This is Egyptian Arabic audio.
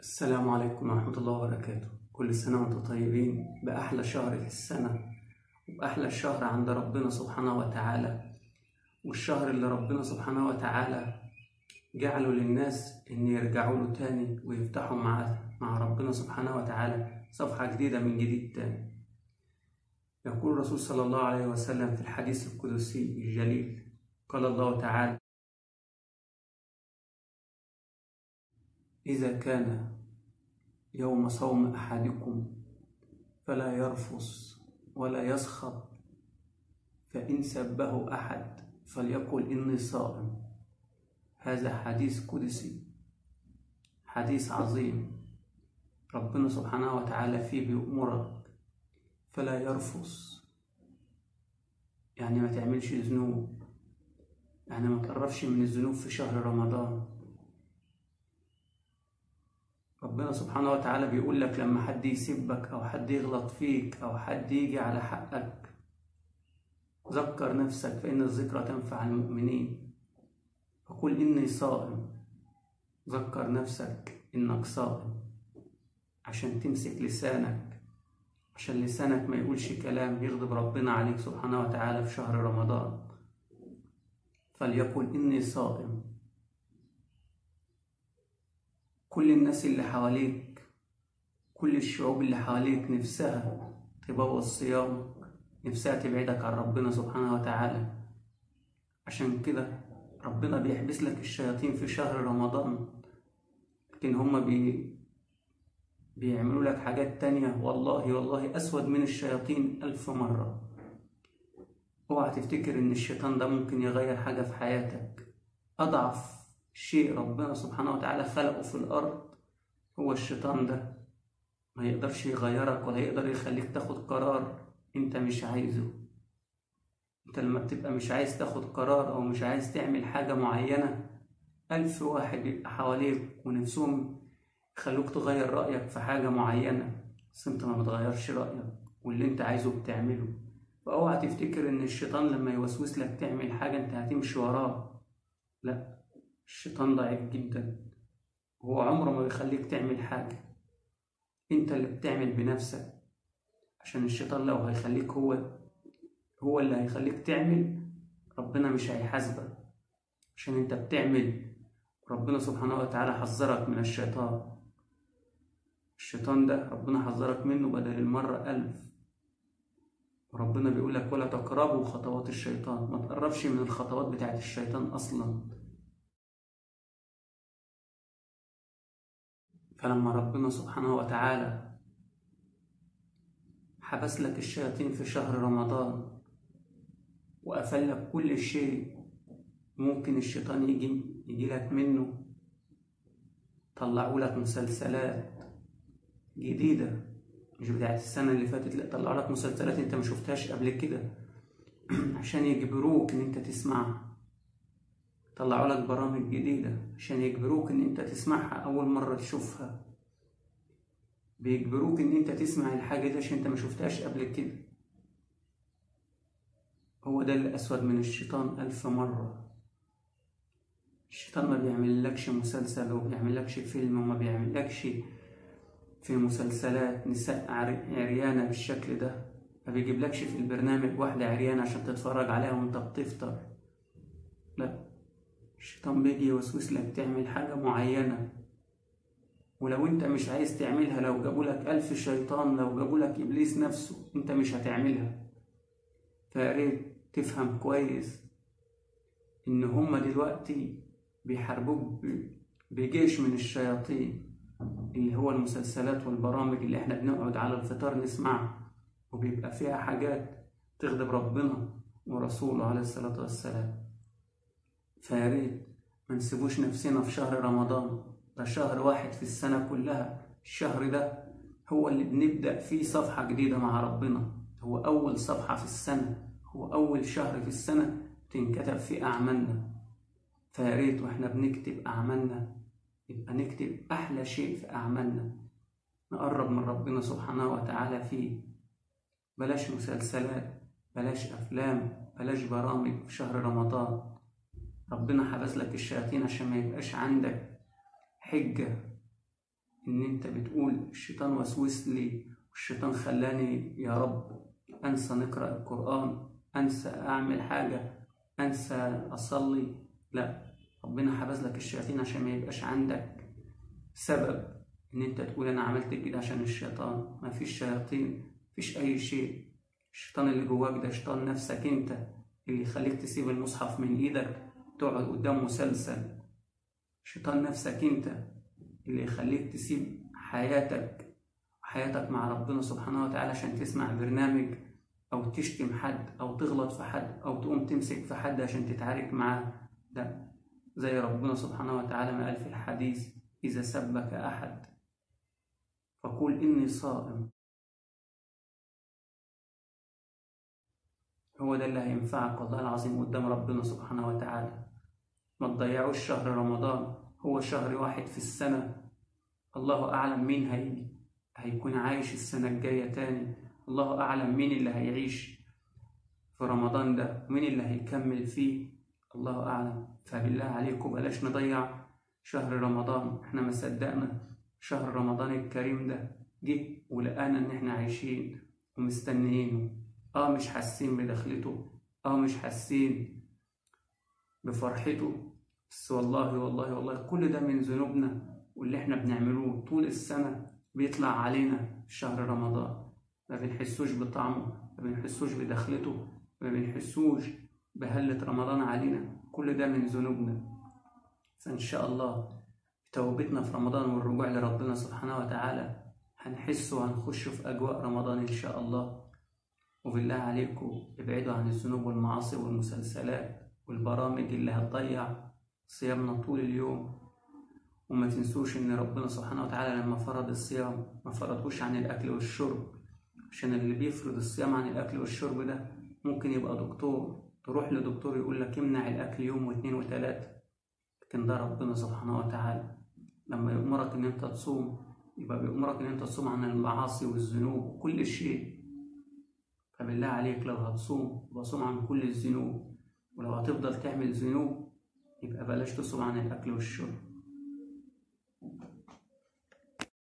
السلام عليكم ورحمة الله وبركاته كل سنة وانتم طيبين بأحلى شهر في السنة وبأحلى شهر عند ربنا سبحانه وتعالى والشهر اللي ربنا سبحانه وتعالى جعله للناس إن يرجعوا له تاني ويفتحوا مع مع ربنا سبحانه وتعالى صفحة جديدة من جديد تاني يقول الرسول صلى الله عليه وسلم في الحديث القدسي الجليل قال الله تعالى إذا كان يوم صوم أحدكم فلا يرفث ولا يسخط فإن سبه أحد فليقل إني صائم هذا حديث قدسي حديث عظيم ربنا سبحانه وتعالى فيه بيأمرك فلا يرفث يعني ما تعملش ذنوب يعني ما تقربش من الذنوب في شهر رمضان ربنا سبحانه وتعالى بيقول لك لما حد يسبك أو حد يغلط فيك أو حد يجي على حقك ذكر نفسك فإن الذكرى تنفع المؤمنين فقل إني صائم ذكر نفسك إنك صائم عشان تمسك لسانك عشان لسانك ما يقولش كلام يغضب ربنا عليك سبحانه وتعالى في شهر رمضان فليقل إني صائم كل الناس اللي حواليك كل الشعوب اللي حواليك نفسها تبوظ صيامك نفسها تبعدك عن ربنا سبحانه وتعالى عشان كده ربنا بيحبس لك الشياطين في شهر رمضان لكن هما بي بيعملوا لك حاجات تانية والله والله أسود من الشياطين ألف مرة اوعى تفتكر إن الشيطان ده ممكن يغير حاجة في حياتك أضعف شيء ربنا سبحانه وتعالى خلقه في الأرض هو الشيطان ده ما يقدرش يغيرك ولا يقدر يخليك تاخد قرار انت مش عايزه انت لما بتبقى مش عايز تاخد قرار او مش عايز تعمل حاجة معينة ألف واحد بيبقى حواليك ونفسهم يخلوك تغير رأيك في حاجة معينة بس انت ما بتغيرش رأيك واللي انت عايزه بتعمله فاوعى تفتكر ان الشيطان لما يوسوس لك تعمل حاجة انت هتمشي وراه لا الشيطان ضعيف جدا هو عمره ما بيخليك تعمل حاجة انت اللي بتعمل بنفسك عشان الشيطان لو هيخليك هو هو اللي هيخليك تعمل ربنا مش هيحاسبك عشان انت بتعمل ربنا سبحانه وتعالى حذرك من الشيطان الشيطان ده ربنا حذرك منه بدل المرة ألف وربنا بيقول لك ولا تقربوا خطوات الشيطان ما تقربش من الخطوات بتاعت الشيطان أصلا فلما ربنا سبحانه وتعالى حبس لك الشياطين في شهر رمضان وقفل لك كل شيء ممكن الشيطان يجي يجي لك منه طلعوا لك مسلسلات جديدة مش بتاعت السنة اللي فاتت لا طلعوا لك مسلسلات انت ما شفتهاش قبل كده عشان يجبروك ان انت تسمعها طلعوا لك برامج جديدة عشان يجبروك ان انت تسمعها اول مرة تشوفها بيجبروك ان انت تسمع الحاجة دي عشان انت ما شفتهاش قبل كده هو ده اللي اسود من الشيطان الف مرة الشيطان ما بيعملكش مسلسل وبيعملكش فيلم وما بيعملكش في مسلسلات نساء عريانة بالشكل ده ما بيجيبلكش في البرنامج واحدة عريانة عشان تتفرج عليها وانت بتفطر لا الشيطان بيجي يوسوس لك تعمل حاجة معينة ولو انت مش عايز تعملها لو جابولك ألف شيطان لو جابولك إبليس نفسه انت مش هتعملها فياريت تفهم كويس إن هما دلوقتي بيحاربوك بجيش من الشياطين اللي هو المسلسلات والبرامج اللي احنا بنقعد على الفطار نسمعها وبيبقى فيها حاجات تغضب ربنا ورسوله عليه الصلاة والسلام فياريت ما نسيبوش نفسنا في شهر رمضان ده شهر واحد في السنة كلها الشهر ده هو اللي بنبدأ فيه صفحة جديدة مع ربنا هو أول صفحة في السنة هو أول شهر في السنة تنكتب فيه أعمالنا فياريت وإحنا بنكتب أعمالنا يبقى نكتب أحلى شيء في أعمالنا نقرب من ربنا سبحانه وتعالى فيه بلاش مسلسلات بلاش أفلام بلاش برامج في شهر رمضان ربنا حبس لك الشياطين عشان ما يبقاش عندك حجة إن أنت بتقول الشيطان وسوس لي والشيطان خلاني يا رب أنسى نقرأ القرآن أنسى أعمل حاجة أنسى أصلي لا ربنا حبس لك الشياطين عشان ما يبقاش عندك سبب إن أنت تقول أنا عملت كده عشان الشيطان ما فيش شياطين مفيش أي شيء الشيطان اللي جواك ده شيطان نفسك أنت اللي يخليك تسيب المصحف من إيدك تقعد قدام مسلسل شيطان نفسك أنت اللي يخليك تسيب حياتك حياتك مع ربنا سبحانه وتعالى عشان تسمع برنامج أو تشتم حد أو تغلط في حد أو تقوم تمسك في حد عشان تتعارك معاه ده زي ربنا سبحانه وتعالى ما قال في الحديث إذا سبك أحد فقول إني صائم هو ده اللي هينفعك والله العظيم قدام ربنا سبحانه وتعالى ما تضيعوش شهر رمضان هو شهر واحد في السنة الله أعلم مين هيجي هيكون عايش السنة الجاية تاني الله أعلم مين اللي هيعيش في رمضان ده مين اللي هيكمل فيه الله أعلم فبالله عليكم بلاش نضيع شهر رمضان احنا ما صدقنا شهر رمضان الكريم ده جه ولقانا ان احنا عايشين ومستنيينه اه مش حاسين بدخلته اه مش حاسين بفرحته بس والله والله والله كل ده من ذنوبنا واللي احنا بنعملوه طول السنة بيطلع علينا في شهر رمضان ما بنحسوش بطعمه ما بنحسوش بدخلته ما بنحسوش بهلة رمضان علينا كل ده من ذنوبنا فإن شاء الله بتوبتنا في رمضان والرجوع لربنا سبحانه وتعالى هنحس وهنخش في أجواء رمضان إن شاء الله وبالله عليكم ابعدوا عن الذنوب والمعاصي والمسلسلات والبرامج اللي هتضيع صيامنا طول اليوم وما تنسوش ان ربنا سبحانه وتعالى لما فرض الصيام ما فرضهوش عن الاكل والشرب عشان اللي بيفرض الصيام عن الاكل والشرب ده ممكن يبقى دكتور تروح لدكتور يقول لك امنع الاكل يوم واثنين وثلاثة لكن ده ربنا سبحانه وتعالى لما يأمرك ان انت تصوم يبقى بيأمرك ان انت تصوم عن المعاصي والذنوب وكل شيء فبالله عليك لو هتصوم يبقى صوم عن كل الذنوب ولو هتفضل تعمل ذنوب يبقى بلاش تصوم عن الاكل والشرب